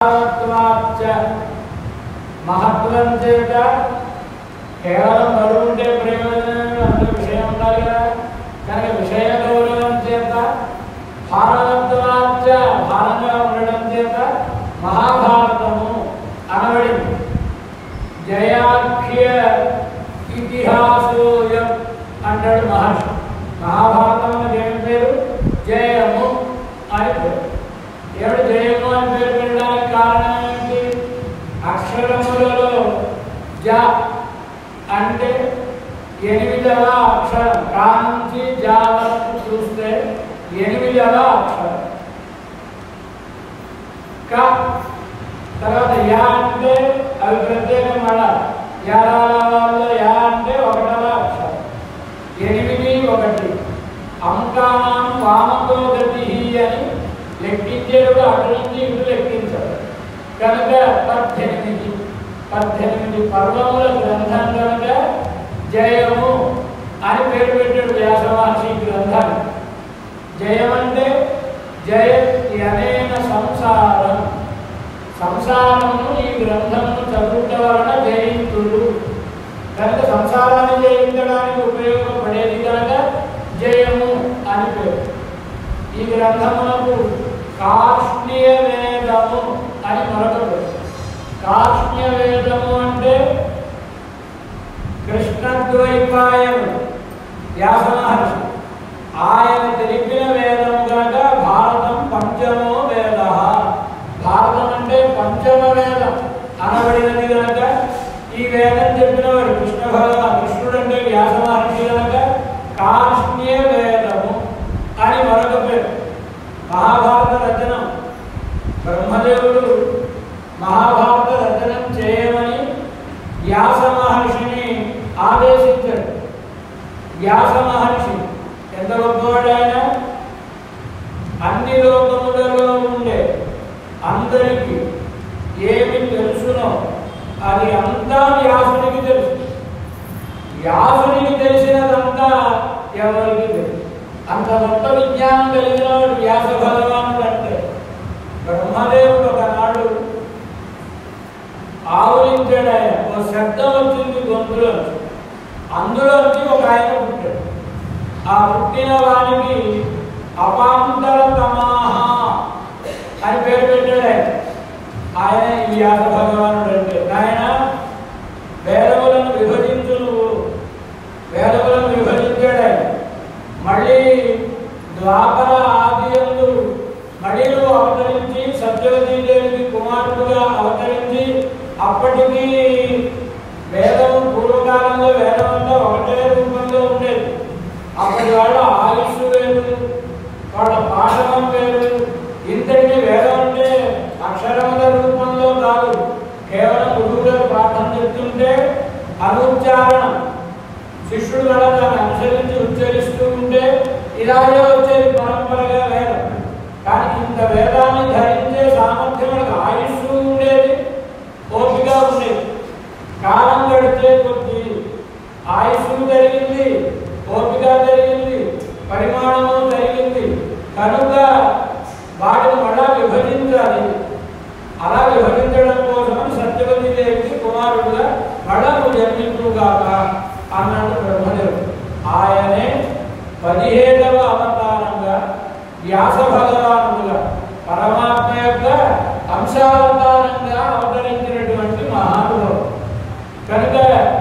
మహత్వాచ్చ మహత్వం చేత కేవలం బరువు ఉంటే ప్రయోజనం అందులో విషయం ఉండాలి కదా కనుక విషయ గౌరవం చేత భారతత్వాచ్చ భారంగా ఉండడం చేత మహాభారతము అనబడింది జయాఖ్య ఇతిహాసోయం అంటాడు మహర్షి మహాభారతం అంటే ఏం పేరు జయము అని పేరు ఏమిటి జయము అని పేరు పెట్టడానికి కారణం ఏంటి అక్షరములలో జ అంటే ఎనిమిదవ అక్షరం కా నుంచి జా వరకు చూస్తే ఎనిమిదవ అక్షరం క తర్వాత యా అంటే అవి ప్రత్యేకం వాడాలి యారాలలో యా అంటే ఒకటవ అక్షరం ఎనిమిది ఒకటి అంకానం వామతో గతి అని లెక్కించేటప్పుడు అటు నుంచి ఇటు లెక్కించాడు కనుక పద్దెనిమిది పద్దెనిమిది పర్వముల గ్రంథం కనుక జయము అని పేరు పెట్టాడు వ్యాసమహర్షి ఈ గ్రంథాన్ని జయమంటే జయతి అనేన సంసారం సంసారమును ఈ గ్రంథమును చదువుట వలన జయింతుడు కనుక సంసారాన్ని జయించడానికి ఉపయోగపడేది కనుక జయము అని పేరు ఈ గ్రంథమునకు కార్ష్ణీయ వేదము అని మరొక పేరు కార్ష్ణీయ వేదము అంటే కృష్ణద్వైపాయను వ్యాస మహర్షి ఆయన తెలిపిన వేదము కనుక భారతం పంచమో వేద భారతం అంటే పంచమ వేదం అనబడినది కనుక ఈ వేదం చెప్పిన వాడు కృష్ణ భగవాన్ కృష్ణుడు అంటే వ్యాస మహర్షి కనుక కార్ష్ణీయ వేదము అని మరొక పేరు మహాభారత రచనం బ్రహ్మదేవుడు మహాభారత రచనం చేయమని వ్యాస మహర్షిని ఆదేశించాడు వ్యాస మహర్షి ఎంత గొప్పవాడైనా అన్ని లోకములలో ఉండే అందరికీ ఏమి తెలుసునో అది అంతా వ్యాసునికి తెలుసు వ్యాసునికి తెలిసినదంతా ఎవరికి తెలుసు అంత గొప్ప విజ్ఞానం కలిగిన వాడు వ్యాస భగవానుడు అంటే బ్రహ్మదేవుడు ఒకనాడు ఆవరించాడు ఆయన ఒక శబ్దం వచ్చింది గొంతులో అందులోంచి ఒక ఆయన పుట్టాడు ఆ పుట్టిన వానికి అపాంతర తమాహ అని పేరు పెట్టాడు ఆయన ఆయన ఈ వ్యాస భగవానుడు అంటే ఆయన వేదములను విభజించు నువ్వు వేదములను విభజించాడు ఆయన మళ్ళీ ద్వాపర ఆదియందు మళ్ళీ నువ్వు అవతరించి సత్యవతీ దేవికి కుమారుడుగా అవతరించి అప్పటికి వేదం పూర్వకాలంలో వేదం అంతా ఒకటే రూపంలో ఉండేది అప్పటి వాళ్ళ ఆయుష్ వేరు వాళ్ళ పాఠనం వేరు ఇంతటికి వేదం అంటే అక్షరముల రూపంలో కాదు కేవలం గురువు గారు పాఠం చెప్తుంటే అనుచ్చారణం శిష్యుడు కూడా దాన్ని అనుసరించి ఉచ్చరిస్తూ ఉంటే ఇలాగే వచ్చేది పరంపరగా వేదం కానీ ఇంత వేదాన్ని ధరించే సామర్థ్యం మనకు ఆయుష్ ఉండేది ఓపిక ఉండేది కాలం గడిచే కొద్దీ ఆయుష్ జరిగింది ఓపిక జరిగింది పరిమాణము జరిగింది కనుక వాటిని మళ్ళా విభజించాలి అలా విభజించడం కోసం సత్యవతి దేవికి కుమారుడుగా మళ్ళా నువ్వు జన్మించుగాక అన్నాడు బ్రహ్మదేవుడు ఆయనే పదిహేడవ అవతారంగా వ్యాస భగవానుడుగా పరమాత్మ యొక్క అంశావతారంగా అవతరించినటువంటి మహానుభావుడు కనుక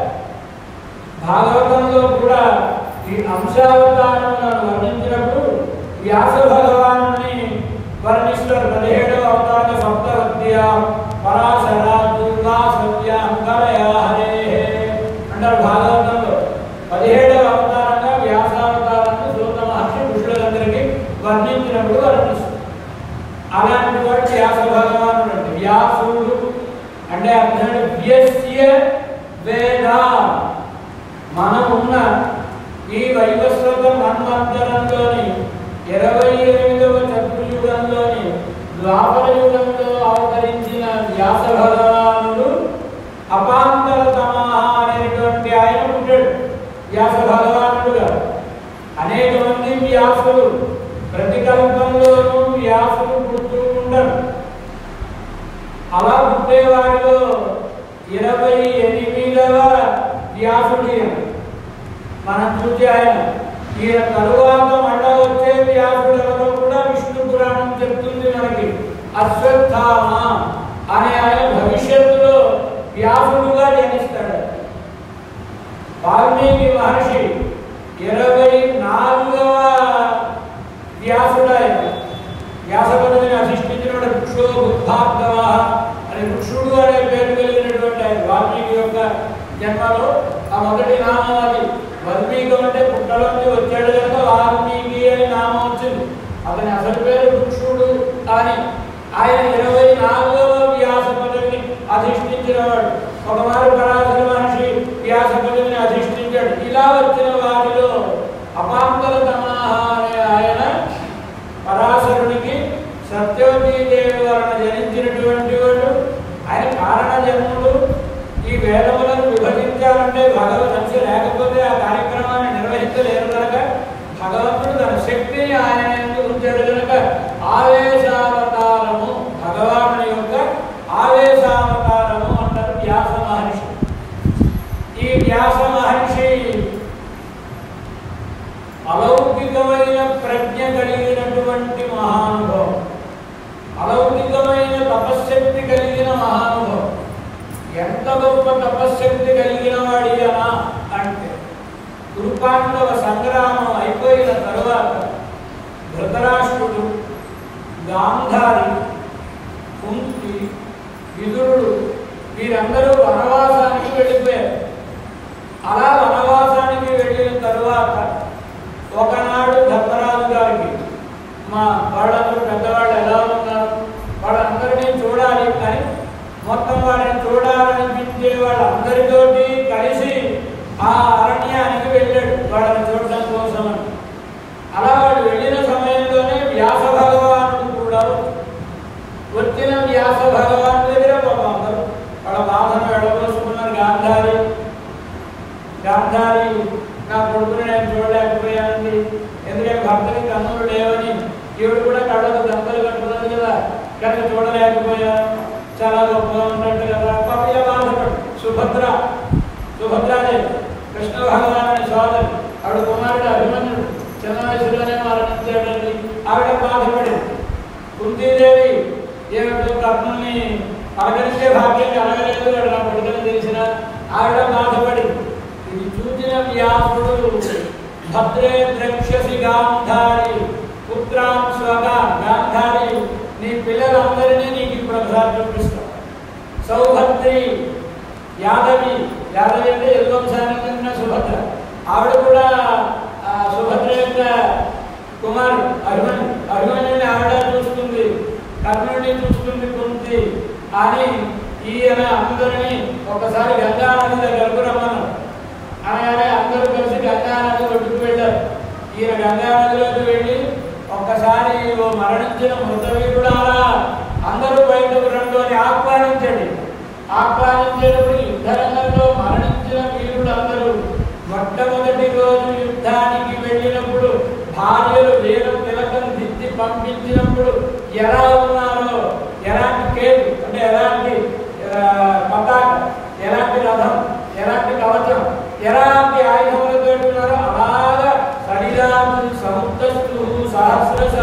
భాగవతంలో కూడా ఈ అంశావతారములను వర్ణించినప్పుడు వ్యాస భగవాను వర్ణిస్తారు పదిహేడవ అవతార సప్తవత్య పరాశర దుర్గా సత్య అంకరయ హరే అంటారు భాగవతంలో పదిహేడవ అవతారంగా వ్యాసావతారాన్ని సూత మహర్షి ఋషులందరికీ వర్ణించినప్పుడు వర్ణిస్తారు అలాంటి వాడు వ్యాస భగవానుడు అంటే వ్యాసుడు అంటే అర్థం వ్యస్య వేద మనం ఉన్న ఈ వైవస్వత మన్వంతరంలోని ఇరవై ఎనిమిదవ చతుర్యుగంలోని ద్వాపర యుగంలో అవతరించిన వ్యాస భగవానుడు అపాంతరతమ అనేటువంటి ఆయన ఉంటాడు వ్యాస భగవానుడుగా అనేక మంది వ్యాసులు ప్రతి కల్పంలోనూ వ్యాసులు పుడుతూ ఉండరు అలా పుట్టేవాడిలో ఇరవై ఎనిమిదవ వ్యాసుడి ఆయన. మనం చూసి ఆయన ఈయన తరువాత మళ్ళా వచ్చే వ్యాసుడు ఎవరో కూడా విష్ణు పురాణం చెప్తుంది మనకి అశ్వత్థామ అనే ఆయన భవిష్యత్తులో వ్యాసుడుగా జనిస్తాడు వాల్మీకి మహర్షి ఇరవై నాలుగవ వ్యాసుడు ఆయన వ్యాసపదవిని అధిష్ఠించిన వృక్షో బుద్ధార్థవ అని వృక్షుడు అనే పేరు కలిగినటువంటి ఆయన వాల్మీకి యొక్క జన్మలో ఆ మొదటి నామం అది వాల్మీకి అంటే పుట్టలోకి వచ్చాడు కనుక వాల్మీకి అని నామం వచ్చింది అతని అసలు పేరు వృక్షుడు అని ఆయన ఇరవై నాలుగవ వ్యాస పదవిని అధిష్ఠించిన వాడు ఒకమారు పరాశర మహర్షి వ్యాస పదవిని అధిష్ఠించాడు ఇలా వచ్చిన వారిలో అపాంతర తమాహ అనే ఆయన పరాశరునికి సత్యవతీ దేవి వలన జనించినటువంటి వాడు ఆయన కారణ జన్ముడు ఈ వేదములను విభజించాలంటే భగవత్ అంశ లేకపోతే ఆ కార్యక్రమాన్ని నిర్వహించలేరు కనుక భగవంతుడు తన శక్తిని ఆయన ఎందుకు ఉంచాడు కనుక ఆవేశావతారము భగవానుని యొక్క ఆవేశావతారము అంటారు వ్యాస మహర్షి ఈ వ్యాస మహర్షి అలౌకికమైన ప్రజ్ఞ కలిగినటువంటి మహానుభవం అలౌకికమైన తపశ్శక్తి కలిగిన మహానుభవం ఎంత గొప్ప తపశ్శక్తి కలిగిన వాడియనా అంటే కురుపాండవ సంగ్రామం అయిపోయిన తరువాత ధృతరాష్ట్రుడు గాంధారి కుంతి విదురుడు వీరందరూ వనవాసానికి వెళ్ళిపోయారు అలా వనవాసానికి వెళ్ళిన తరువాత ఒకనాడు ధర్మరాజు గారికి మా వాళ్ళందరూ పెద్దవాళ్ళు ఎలా ఉన్నారు వాళ్ళందరినీ చూడాలి కానీ మొత్తం వాళ్ళని చూడాలనిపించే వాళ్ళందరితోటి కలిసి ఆ అరణ్యానికి వెళ్ళాడు వాళ్ళని చూడడం కోసం అని. అలా వాడు వెళ్ళిన సమయంలోనే వ్యాస భగవానుడు కూడా వచ్చిన వ్యాస భగవాన్ దగ్గర పాపం అందరూ వాళ్ళ బాధను వెళ్ళబోసుకున్నారు గాంధారి గాంధారి నా కొడుకుని నేను చూడలేకపోయానండి ఎందుకంటే భర్తకి కన్నులు లేవని ఈవిడ కూడా కళ్ళకు దంతలు కట్టుకున్నది కదా కనుక చూడలేకపోయాను చాలా గొప్పగా ఉన్నట్టు కదా పాప ఇలా బాధపడు సుభద్ర సుభద్రాదేవి కృష్ణ భగవానుని సోదరి ఆవిడ కుమారుడు అభిమన్యుడు చిన్న వయసులోనే మరణించాడండి ఆవిడ బాధపడింది కుంతీదేవి ఏమిటో కర్ణుల్ని పలకరించే భాగ్యం కలగలేదు వాడు నా కొడుకుని తెలిసిన ఆవిడ బాధపడింది ఇది చూసిన వ్యాసుడు భద్రే ద్రక్ష్యసి గాంధారి పుత్రాం స్వగా గాంధారి నీ పిల్లలందరినీ నీకు ఇప్పుడు ఒకసారి చూపిస్తాం సౌభద్రి యాదవి యాదవి అంటే యదువంశానికి చెందిన సుభద్ర ఆవిడ కూడా ఆ, సుభద్ర యొక్క కుమారుడు అభిమన్యు అభిమన్యుని ఆవిడ చూస్తుంది కర్ణుడిని చూస్తుంది కుంతి అని ఈయన అందరినీ ఒకసారి గంగా నది దగ్గరకు రమ్మను అనగానే అందరూ కలిసి గంగా నది ఒడ్డుకు వెళ్ళారు ఈయన గంగా నదిలోకి వెళ్ళి ఒక్కసారి ఓ మరణించిన మృతవీరుడారా అందరూ బయటకు రండు అని ఆహ్వానించండి ఆహ్వానించేటప్పుడు యుద్ధరంగంలో మరణించిన వీరులందరూ మొట్టమొదటి రోజు యుద్ధానికి వెళ్ళినప్పుడు భార్యలు వీరం తిలకం దిద్ది పంపించినప్పుడు ఎలా ఉన్నారో ఎలాంటి కేసు అంటే ఎలాంటి ఆ, పతాక ఎలాంటి రథం ఎలాంటి కవచం ఎలాంటి ఆయుధములతో ఉన్నారో అలాగా శరీరాలు సముద్రస్తు సహస్రశ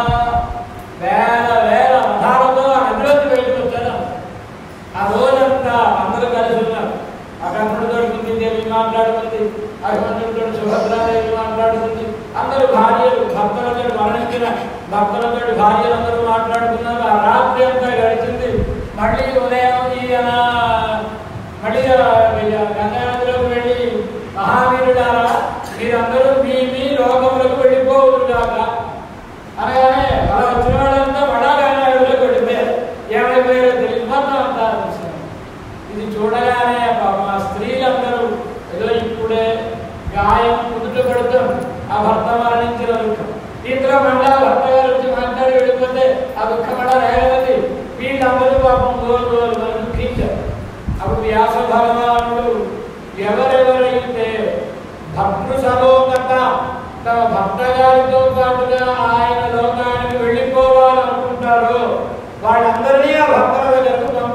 వేల వేల రథాలతో ఆ నదిలోకి బయటకు వచ్చారు ఆ రోజంతా అందరూ కలిసి ఉన్నారు అకర్ణుడితో కుంతిదేవి మాట్లాడుతుంది అభిమన్యుడితో సుభద్రాదేవి మాట్లాడుతుంది అందరూ భార్యలు భక్తులతో మరణించిన భక్తులతో భార్యలందరూ మాట్లాడుతున్నారు ఆ రాత్రి అంతా గడిచింది మళ్ళీ ఉదయం ఈయన మళ్ళీ గంగానదిలోకి వెళ్ళి మహావీరుడారా మీరందరూ మీ మీ లోకములకు వెళ్ళిపోవురు కాక అనగానే అలా వచ్చిన వాళ్ళంతా వడాగానే వెళ్ళిపోయారు ఏమైపోయారో తెలియదు మొత్తం అంతా తెలిసింది. ఇది చూడగానే పాపం ఆ స్త్రీలందరూ ఏదో ఇప్పుడే గాయం కుదుట పడుతాం ఆ భర్త మరణించిన దుఃఖం ఇంట్లో మళ్ళా భర్త గారు వచ్చి మాట్లాడి వెళ్ళిపోతే ఆ దుఃఖం మళ్ళా రేగలది వీళ్ళందరూ పాపం గోలు గోలు మరి దుఃఖించారు అప్పుడు వ్యాస భగవానుడు ఎవరెవరైతే భక్తృ సలోకత తమ భర్త గారితో పాటుగా ఆయన లోకానికి వెళ్ళిపోవాలనుకుంటారో వాళ్ళందరినీ ఆ భక్తుల దగ్గరకు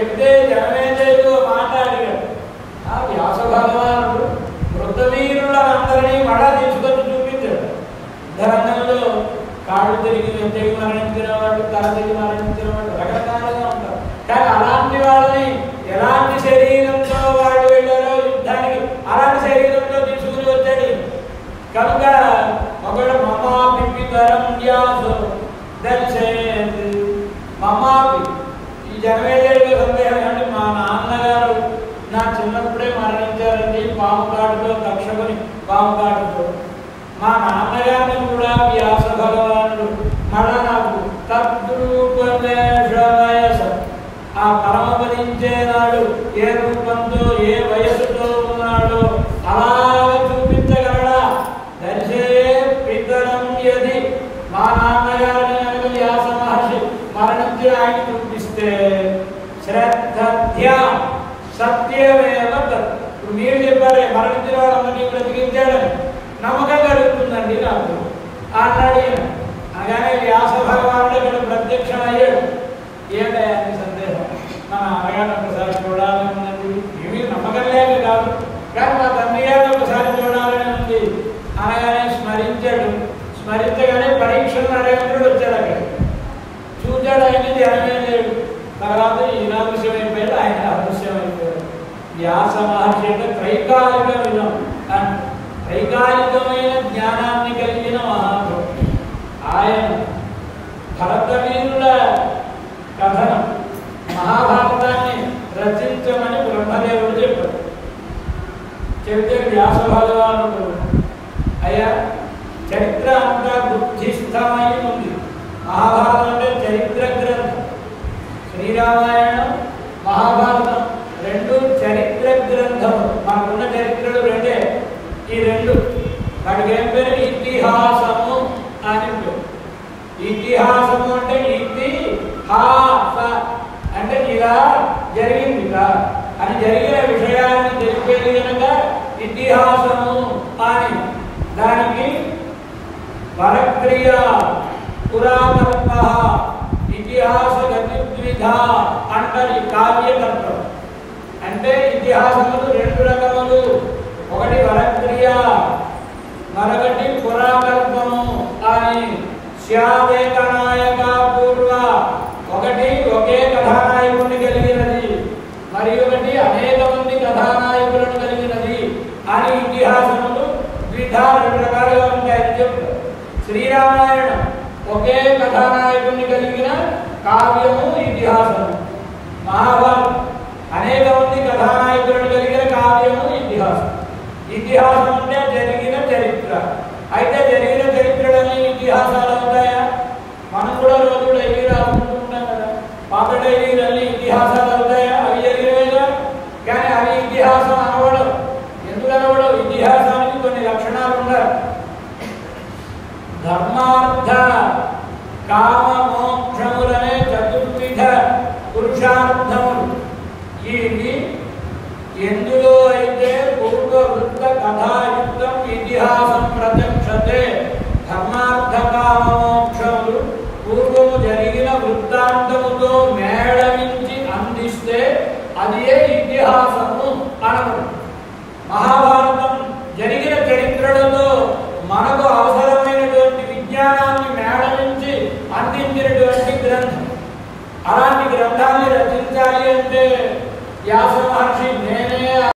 చెబితే జనమేజయుడు మాట్లాడిగాడు ఆ వ్యాస భగవానుడు వృద్ధవీరులందరినీ మళ్ళా తీసుకొని చూపించాడు ధరంగంలో కాళ్ళు తిరిగి తెగి మరణించిన వాళ్ళు తల తిరిగి మరణించిన వాళ్ళు రకరకాలుగా ఉంటారు కానీ అలాంటి వాళ్ళని ఎలాంటి శరీరంతో వాళ్ళు వెళ్ళారో యుద్ధానికి అలాంటి శరీరంతో తీసుకుని వచ్చాడు కనుక ఒకడు మమాపి పితరం వ్యాసు దర్శయత్ మమాపి ఈ జనమేజయుడు సందేహం అంటే మా నాన్నగారు నా చిన్నప్పుడే మరణించారండి పాము కాటుతో తక్షకుని పాము కాటుతో మా నాన్నగారిని కూడా వ్యాస భగవానుడు మళ్ళా నాకు తద్రూపమేష ఆ పరమపదించే నాడు ఏ రూపంతో ఏ వయసుతో ఉన్నాడో అలాగ చూపించగలడా దర్శే పితరం యది మా నాన్నగారిని కనుక వ్యాస మహర్షి మరణించి ఆయన చూపిస్తే శ్రద్ధ సత్యమేవ తత్. ఇప్పుడు మీరు చెప్పారే మరణించిన వాళ్ళందరినీ బ్రతికించాడని నమ్మకం కలుగుతుందండి నాకు అన్నాడు ఈయన. అనగానే వ్యాస భగవానుడు ఇక్కడ ప్రత్యక్షం అయ్యాడు ఏంటయ్యా నీ సందేహం మా నాన్నగారిని ఒకసారి చూడాలని ఉందండి ఏమీ నమ్మకం లేక కాదు కానీ మా తండ్రి గారిని ఒకసారి చూడాలని ఉంది అనగానే స్మరించాడు స్మరించగానే పరీక్షలు నరేంద్రుడు వచ్చాడు అక్కడ చూచాడు ఆయన ధ్యానమే లేడు తర్వాత ఈయన అదృశ్యం అయిపోయాడు ఆయన అదృశ్యం అయిపోయాడు వ్యాస మహర్షి అంటే త్రైకాలిక విధం అంటే త్రైకాలికమైన జ్ఞానాన్ని కలిగిన మహాత్ముడు ఆయన భరతవీరుల కథనం మహాభారతాన్ని రచించమని బ్రహ్మదేవుడు చెప్పాడు చెబితే వ్యాస భగవానుడు అయ్యా చరిత్ర అంతా బుద్ధిస్థమై ఉంది మహాభారతం అంటే చరిత్ర గ్రంథం శ్రీరామాయణం మహాభారతం రెండు చరిత్ర గ్రంథములు మనకున్న చరిత్రలు రెండే ఈ రెండు వాటికి ఏం పేరు ఇతిహాసము అని పేరు ఇతిహాసము అంటే ఇతి హాస అంటే ఇలా జరిగింది ఇలా అని జరిగిన విషయాన్ని తెలిపేది కనుక ఇతిహాసము అని దానికి పరక్రియ పురాకల్ప ఇతిహాస గతిద్విధ అంటారు ఈ కావ్యకల్పం అంటే ఇతిహాసములు రెండు రకములు ఒకటి వరక్రియ మరొకటి పురాకల్పము అని శ్యాదేక నాయక పూర్వ ఒకటి ఒకే కథానాయకుడిని కలిగినది మరి ఒకటి అనేక మంది కథానాయకులను కలిగినది అని ఇతిహాసములు ద్విధ రెండు రకాలుగా ఉంటాయని చెప్తారు శ్రీరామాయణం ఒకే కథానాయకుడిని కలిగిన కావ్యము ఇతిహాసము మహాభారతం అనేక మంది కథానాయకులను కలిగిన కావ్యము ఇతిహాసం ఇతిహాసం అంటే జరిగిన చరిత్ర అయితే జరిగిన చరిత్రలన్నీ ఇతిహాసాలు అవుతాయా మనం కూడా రోజు డైరీ రాసుకుంటూ ఉంటాం కదా పాత డైరీలన్నీ ఇతిహాసాలు అవుతాయా అవి జరిగినవేగా కానీ అవి ఇతిహాసం అనవడం ఎందుకు అనవడం ఇతిహాసానికి కొన్ని లక్షణాలు ఉండాలి ధర్మార్థ కామ మోక్షములనే చతుర్విధ పురుషార్థములు ఇవి ఎందులో అయితే పూర్వ వృత్త కథాయుక్తం ఇతిహాసం ప్రత్యక్షతే ధర్మార్థ కామ మోక్షములు పూర్వము జరిగిన వృత్తాంతముతో మేళవించి అందిస్తే అది ఏ ఇతిహాసము అనము మహాభారతం జరిగిన చరిత్రలతో మనకు అవసరమైనటువంటి విజ్ఞానాన్ని మేళవించి అందించినటువంటి గ్రంథం అలాంటి గ్రంథాన్ని రచించాలి అంటే వ్యాస మహర్షి నేనే